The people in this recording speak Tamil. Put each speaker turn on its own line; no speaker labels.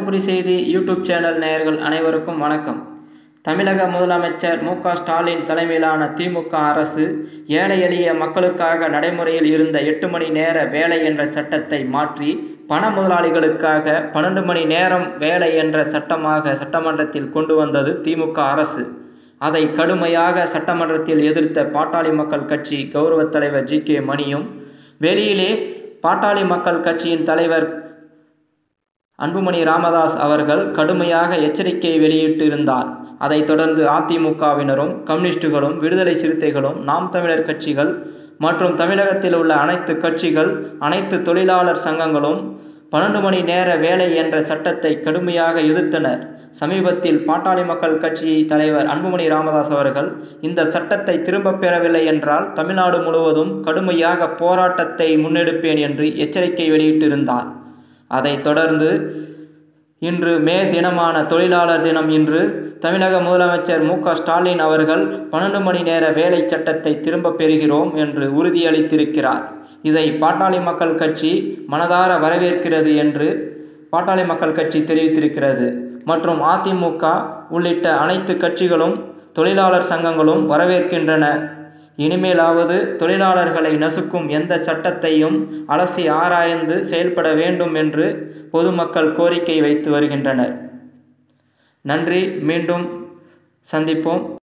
தருமபுரி செய்தி யூடியூப் சேனல் நேயர்கள் அனைவருக்கும் வணக்கம் தமிழக முதலமைச்சர் மு க ஸ்டாலின் தலைமையிலான திமுக அரசு ஏழை எளிய மக்களுக்காக நடைமுறையில் இருந்த எட்டு மணி நேர வேலை என்ற சட்டத்தை மாற்றி பண முதலாளிகளுக்காக பன்னெண்டு மணி நேரம் வேலை என்ற சட்டமாக சட்டமன்றத்தில் கொண்டு வந்தது திமுக அரசு அதை கடுமையாக சட்டமன்றத்தில் எதிர்த்த பாட்டாளி மக்கள் கட்சி கௌரவ தலைவர் ஜி கே மணியும் வெளியிலே பாட்டாளி மக்கள் கட்சியின் தலைவர் அன்புமணி ராமதாஸ் அவர்கள் கடுமையாக எச்சரிக்கை வெளியிட்டிருந்தார் அதைத் தொடர்ந்து அதிமுகவினரும் கம்யூனிஸ்டுகளும் விடுதலை சிறுத்தைகளும் நாம் தமிழர் கட்சிகள் மற்றும் தமிழகத்தில் உள்ள அனைத்து கட்சிகள் அனைத்து தொழிலாளர் சங்கங்களும் பன்னெண்டு மணி நேர வேலை என்ற சட்டத்தை கடுமையாக எதிர்த்தனர் சமீபத்தில் பாட்டாளி மக்கள் கட்சி தலைவர் அன்புமணி ராமதாஸ் அவர்கள் இந்த சட்டத்தை திரும்பப் பெறவில்லை என்றால் தமிழ்நாடு முழுவதும் கடுமையாக போராட்டத்தை முன்னெடுப்பேன் என்று எச்சரிக்கை வெளியிட்டிருந்தார் அதைத் தொடர்ந்து இன்று மே தினமான தொழிலாளர் தினம் இன்று தமிழக முதலமைச்சர் மு க ஸ்டாலின் அவர்கள் பன்னெண்டு மணி நேர வேலை சட்டத்தை திரும்பப் பெறுகிறோம் என்று உறுதியளித்திருக்கிறார் இதை பாட்டாளி மக்கள் கட்சி மனதார வரவேற்கிறது என்று பாட்டாளி மக்கள் கட்சி தெரிவித்திருக்கிறது மற்றும் அதிமுக உள்ளிட்ட அனைத்து கட்சிகளும் தொழிலாளர் சங்கங்களும் வரவேற்கின்றன இனிமேலாவது தொழிலாளர்களை நசுக்கும் எந்த சட்டத்தையும் அலசி ஆராய்ந்து செயல்பட வேண்டும் என்று பொதுமக்கள் கோரிக்கை வைத்து வருகின்றனர் நன்றி மீண்டும் சந்திப்போம்